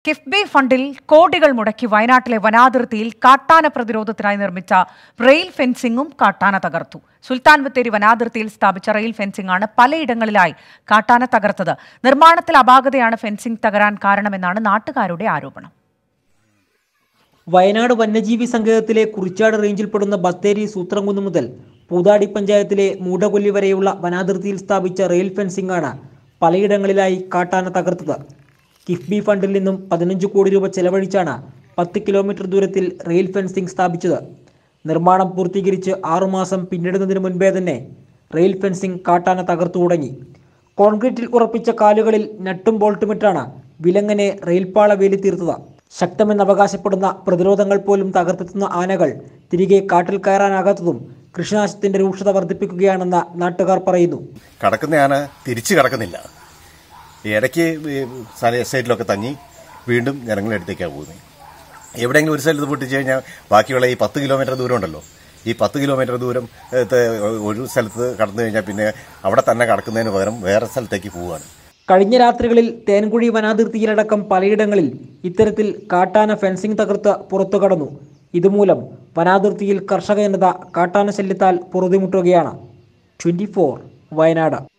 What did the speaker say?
കിഫ്ബി ഫണ്ടിൽ കോടികൾ മുടക്കി വയനാട്ടിലെ വനാതിർത്തിയിൽ കാട്ടാന പ്രതിരോധത്തിനായി നിർമ്മിച്ച റെയിൽ ഫെൻസിംഗും കാട്ടാന തകർത്തു സുൽത്താൻ ബത്തേരി വനാതിർത്തിയിൽ സ്ഥാപിച്ച റെയിൽ ഫെൻസിംഗാണ് പലയിടങ്ങളിലായി കാട്ടാന തകർത്തത് നിർമ്മാണത്തിൽ അപാകതയാണ് ഫെൻസിംഗ് തകരാൻ കാരണമെന്നാണ് നാട്ടുകാരുടെ ആരോപണം വയനാട് വന്യജീവി സങ്കേതത്തിലെ കുറിച്ചാട് റേഞ്ചിൽപ്പെടുന്ന ബത്തേരി സൂത്രംകുന്ന് മുതൽ പൂതാടി പഞ്ചായത്തിലെ മൂടകൊല്ലി വരെയുള്ള വനാതിർത്തിയിൽ സ്ഥാപിച്ച റെയിൽ ഫെൻസിംഗാണ് പലയിടങ്ങളിലായി കാട്ടാന തകർത്തത് കിഫ്ബി ഫണ്ടിൽ നിന്നും പതിനഞ്ച് കോടി രൂപ ചെലവഴിച്ചാണ് പത്ത് കിലോമീറ്റർ ദൂരത്തിൽ റെയിൽ ഫെൻസിംഗ് സ്ഥാപിച്ചത് നിർമ്മാണം പൂർത്തീകരിച്ച് ആറുമാസം പിന്നിടുന്നതിന് മുൻപേ തന്നെ റെയിൽ ഫെൻസിംഗ് കാട്ടാന തകർത്തു തുടങ്ങി കോൺക്രീറ്റിൽ ഉറപ്പിച്ച കാലുകളിൽ നട്ടും ബോൾട്ടുമിട്ടാണ് വിലങ്ങനെ റെയിൽപാള വേലി തീർത്തത് ശക്തമെന്ന് അവകാശപ്പെടുന്ന പ്രതിരോധങ്ങൾ പോലും തകർത്തെത്തുന്ന ആനകൾ തിരികെ കാട്ടിൽ കയറാനാകാത്തതും കൃഷിനാശത്തിന്റെ രൂക്ഷത വർദ്ധിപ്പിക്കുകയാണെന്ന് നാട്ടുകാർ പറയുന്നു കടക്കുന്ന ആന തിരിച്ചു കടക്കുന്നില്ല ഈ ഇടയ്ക്ക് ഈ സ്ഥല സൈഡിലൊക്കെ തങ്ങി വീണ്ടും ജനങ്ങളുടെ അടുത്തേക്കാണ് പോകുന്നത് എവിടെയെങ്കിലും ഒരു സ്ഥലത്ത് പൊട്ടിച്ചു കഴിഞ്ഞാൽ ബാക്കിയുള്ള ഈ പത്ത് കിലോമീറ്റർ ദൂരം ഉണ്ടല്ലോ ഈ പത്ത് കിലോമീറ്റർ ദൂരം ഏ, ത്തെ ഒരു സ്ഥലത്ത് കടന്നു കഴിഞ്ഞാൽ പിന്നെ അവിടെ തന്നെ കടക്കുന്നതിന് പകരം വേറെ സ്ഥലത്തേക്ക് പോവുകയാണ് കഴിഞ്ഞ രാത്രികളിൽ തേൻകുഴി വനാതിർത്തിയിലടക്കം പലയിടങ്ങളിൽ ഇത്തരത്തിൽ കാട്ടാന ഫെൻസിംഗ് തകർത്ത് പുറത്തു കടന്നു ഇതുമൂലം വനാതിർത്തിയിൽ കർഷക ജനത കാട്ടാന ശല്യത്താൽ പൊറുതിമുട്ടുകയാണ് ട്വന്റി വയനാട്